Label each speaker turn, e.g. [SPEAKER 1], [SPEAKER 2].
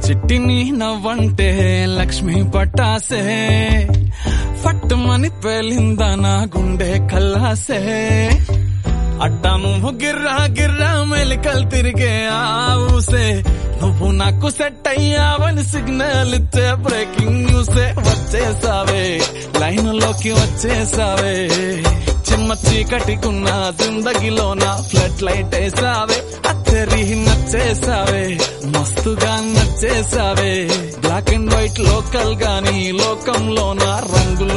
[SPEAKER 1] చిట్టిని నవ్వంటే లక్ష్మి పట్టాసే ఫట్టుమని పేలిందా నా గుండె కల్లాసే అడ్డా నువ్వు గిర్రా గిర్రా మెలికలు తిరిగే ఆ ఊసే నువ్వు నాకు సెట్ అయ్యావని సిగ్నల్ ఇచ్చే బ్రేకింగ్ న్యూసే వచ్చేసావే లైన్ లోకి వచ్చేసావే చిమ్మ చీకటికున్న జిందగీలో నా ఫ్లడ్ లైట్ వేసావే అత్తరి నచ్చేసావే మస్తుగా నచ్చేసావే బ్లాక్ అండ్ వైట్ లోకల్ గాని లోకంలో నా రంగులు